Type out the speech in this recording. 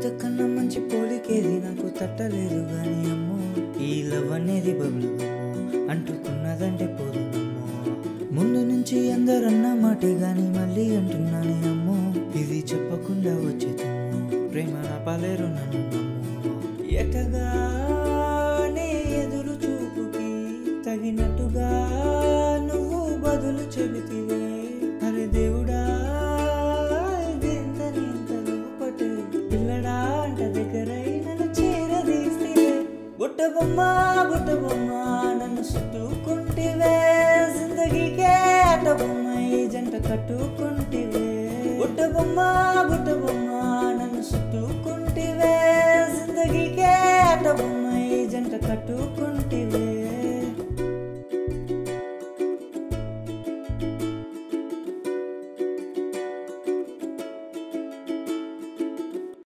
ఇంతకన్నా మంచి పోలికేది నాకు తట్టలేదు గాని అమ్మో ఈ లవ్ అనేది బబుల్ అంటుకున్నదంటే పోదునమ్మో ముందు నుంచి అందరన్న మాటే గాని మళ్ళీ అంటున్నానే అమ్మో ఇది చెప్పకుండా వచ్చేతుమ్మో ప్రేమ నాపాలేరు నన్ను నమ్మో ఎటగానే ఎదురు చూపుకి తగినట్టుగా నువ్వు బదులు చెబితివే అరే దేవుడా ఇదెంత నింత లోపటే పిల్లడా అంట దగ్గరై నన్ను చేరదీస్తే బుట్ట బొమ్మ బుట్ట బొమ్మ నన్ను చుట్టుకుంటివే జిందగీకే అట్ట బొమ్మ ఈ జంట కట్టుకుంటివే బుట్ట బొమ్మ బుట్ట